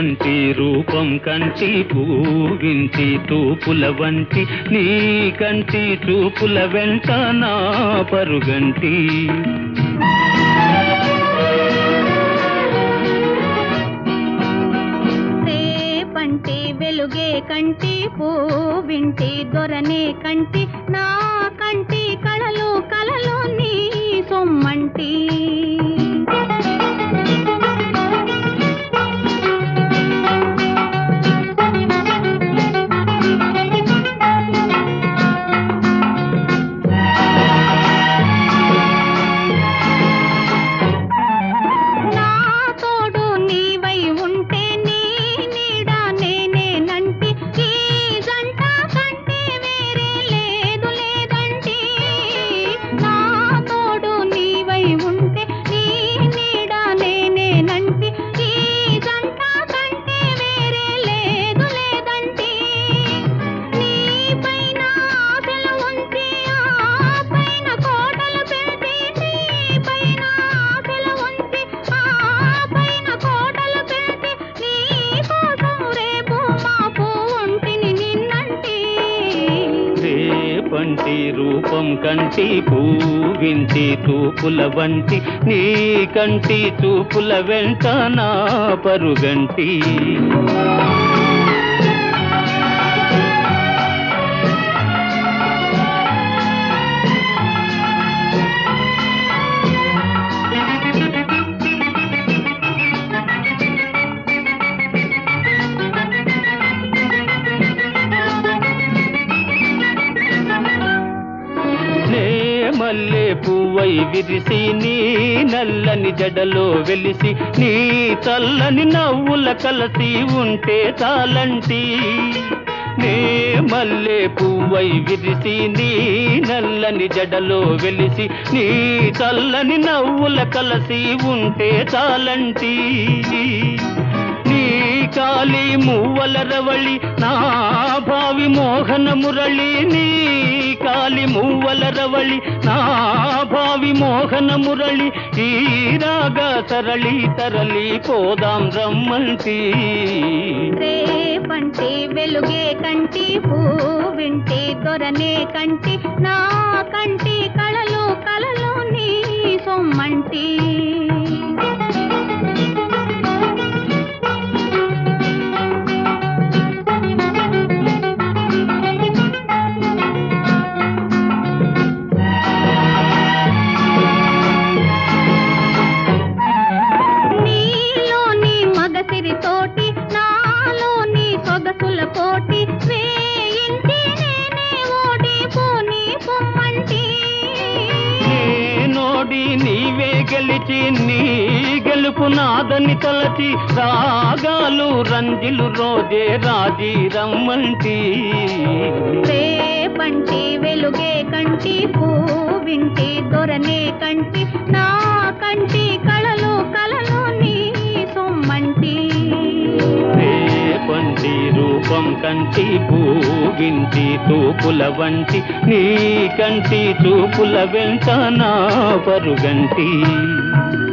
పంటి రూపం కంటి పూవింటి తూపుల వంటి నీ కంటి చూపుల వెంట నా పరుగంటి రేపంటి వెలుగే కంటి పూవింటి దొరనే కంటి నా కంటి కళలు కళలు నీ సొమ్మంటి నా తోడు నీవై ఉంటే నీ నీడ నేనేనంటి ఈ జంట కంటే వేరే లేదు లేదంటి నా తోడు నీవై ఉంటే నీ నీడ నేనేనంటి ఈ జంట కంటే వేరే లేదు లేదంటి నీ పైన ఆశలు ఉంచి ఆ పైన కోటలు పెట్టి నీ పైన ఆశలు ఉంచి ఆ పైన కోటలు పెట్టి నీ కోసం రేపు మాపు ఉంటిని నిన్నంటి పంటి రూపం కంటి పూవింటి తూపుల వంటి నీ కంటి చూపుల వెంట నా పరుగంటి నే మల్లె పువ్వై విరిసి నీ నల్లని జడలో వెలిసి నీ చల్లని నవ్వుల కలసి ఉంటే చాలంటి నే మల్లె పువ్వై విరిసి నీ నల్లని జడలో వెలిసి నీ చల్లని నవ్వుల కలసి ఉంటే చాలంటి నీ కాలి మువ్వల రవళి నా భావి మోహన మురళి నీ కాలి మువ్వల రవళి నా భావి మోహన మురళి ఈ రాగ సరళి తరలి పోదాం రమ్మంటి రేపంటి వెలుగే కంటి పూవింటి దొరనే కంటి నా కంటి కళలు కళలు నీ సొమ్మంటి నీలోని మగసిరి తోటి నాలోని సొగసుల కోటి వేయింటి నేనే ఓడిపోని పొమ్మంటి నే నోడి నీవే గెలిచి నీ గెలుపు నాదని తలచి రాగాలు రంజిలు రోజే రాజీ రమ్మంటి రేపంటి వెలుగే కంటి పూవింటి దొరనే కంటి నా కంటి కళలు కళలు నీ సొమ్మంటి పంటి రూపం కంటి పూగింటి తూపుల వంటి నీ కంటి చూపుల వెంట నా పరుగంటి